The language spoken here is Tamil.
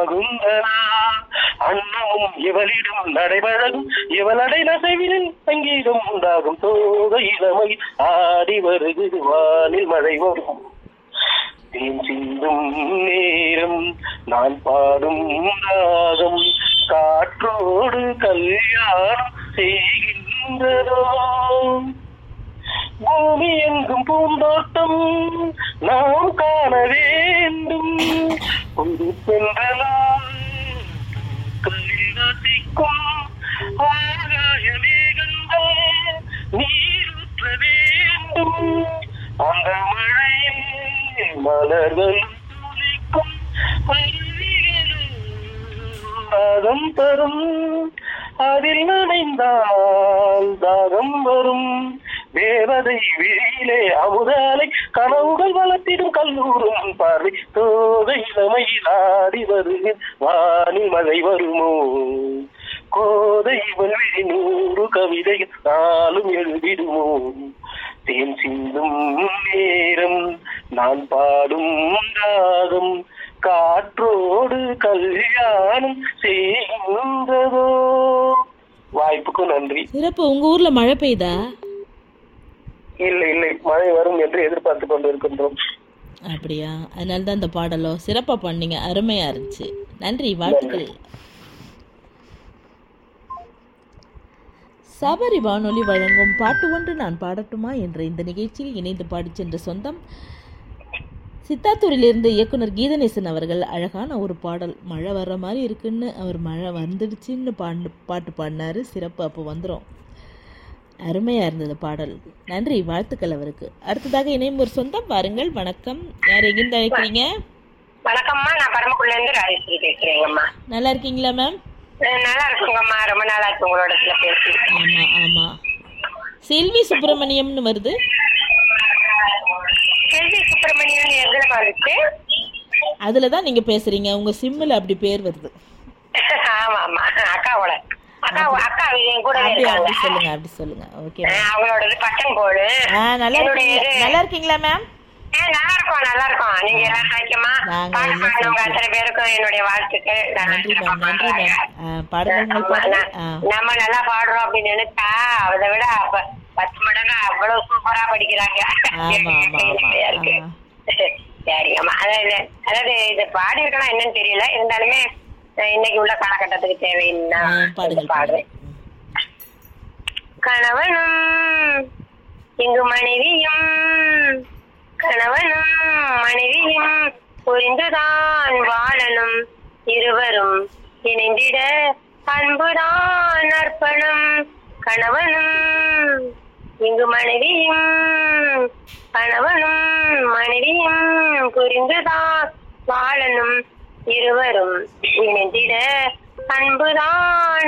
சகுந்தலா அன்னமும் இவளிடம் நடைபழகும் இவளடை நசைவினில் சங்கீதம் உண்டாகும் தோக இளமை ஆடி வருகிறது வானில் மழை வரும் தேன் சிந்தும் நேரம் நான் பாடும் ராகம் காற்றோடு கல்யாணம் செய்கின்றதோ பூமி எங்கும் பூந்தோட்டம் நாம் காண வேண்டும் ஒரு சென்றலாம் ரசிக்கும் ஆகாய மேகங்கள் நீரூற்ற வேண்டும் அந்த மழையில் மலர்கள் துளிக்கும் அருவிகளும் தாகம் தரும் அதில் நனைந்தால் தாகம் வரும் தேவதை விழியிலே அமுதாலை கனவுகள் வளர்த்திடும் கல்லூரும் பார்வை தோகை இளமையில் ஆடி வருகிற வானில் மழை வருமோ கோதை வல்விழி நூறு கவிதைகள் நாளும் எழுதிடுமோ தேன் சிந்தும் நேரம் நான் பாடும் ராகம் காற்றோடு கல்யாணம் செய்கின்றதோ வாய்ப்புக்கு நன்றி சிறப்பு உங்க ஊர்ல மழை பெய்தா இல்லை இல்லை மழை வரும் என்று எதிர்பார்த்து கொண்டிருக்கின்றோம் அப்படியா அதனால தான் இந்த பாடலோ சிறப்பா பண்ணீங்க அருமையா இருந்துச்சு நன்றி வாழ்த்துக்கள் சபரி வானொலி வழங்கும் பாட்டு ஒன்று நான் பாடட்டுமா என்ற இந்த நிகழ்ச்சியில் இணைந்து பாடிச் சென்ற சொந்தம் சித்தாத்தூரிலிருந்து இயக்குனர் கீதநேசன் அவர்கள் அழகான ஒரு பாடல் மழை வர்ற மாதிரி இருக்குன்னு அவர் மழை வந்துடுச்சுன்னு பாண்டு பாட்டு பாடினாரு சிறப்பு அப்போ வந்துடும் அருமையாக இருந்தது பாடல் நன்றி வாழ்த்துக்கள் அவருக்கு அடுத்ததாக இணையும் ஒரு சொந்தம் பாருங்கள் வணக்கம் யார் எங்கிருந்து அழைக்கிறீங்க வணக்கம்மா நான் பரமக்குள்ள இருந்து ராஜேஸ்வரி பேசுறேங்கம்மா நல்லா இருக்கீங்களா மேம் அஹ் நல்லா இருக்குங்கம்மா ரொம்ப நாளா இருக்கு உங்களோட இதுல பேசி ஆமாம் ஆமாம் செல்வி சுப்பிரமணியம்னு வருது செல்வி சுப்பிரமணியன் எதுல வந்துச்சு அதில் தான் நீங்கள் பேசுகிறீங்க உங்கள் சிம்மில் அப்படி பேர் வருது ஆமா ஆமா அக்காவோட அக்கா அக்கா என் கூட அப்படி இருக்காங்க அப்படி சொல்லுங்க அப்படி சொல்லுங்க ஓகே அஹ் அவங்களோடது பட்டன் போடு ஆ நல்லா என்னுடைய இருக்கீங்க இது- நல்லா இருக்கீங்களா மேம் அஹ் நல்லா இருக்கும் நல்லா இருக்கும் நீங்க எல்லாரும் சௌக்கியமா நாங்க பாட எல்லாம் பாடினவங்க சௌக்கியம். அத்தனை பேருக்கும் என்னுடைய வாழ்த்துக்கள் நல்லா நன்றி சிறப்பா மேம் நன்றி பாடுறாங்க. மேம் பாடுங்கள் ஆமா, பாடுங்க நான்- ஆ நம்ம நல்லா பாடுறோம் அப்படின்னு நினைச்சா அதை விட அப்ப பத்து மடங்கு அவ்வளவு சூப்பரா படிக்கிறாங்க ஆமா, ஆமா, ஆமா. இருக்கு. ஆ. சரிங்கம்மா அதாவது அதாவது இது பாடி இருக்கலாம் என்னன்னு தெரியல இருந்தாலுமே அஹ், இன்னைக்கு உள்ள காலகட்டத்துக்கு தேவைன்னா ஆ, பாடுங்கள் பாடுறேன் பாடுங்கள் கணவனும் இங்கு மனைவியும் கணவனும் மனைவியும் புரிந்துதான் வாழணும் இருவரும் இணைந்திட அன்புதான் அர்ப்பணம் கணவனும் இங்கு மனைவியும் கணவனும் மனைவியும் புரிந்துதான் வாழணும் இருவரும் இணைந்திட அன்புதான்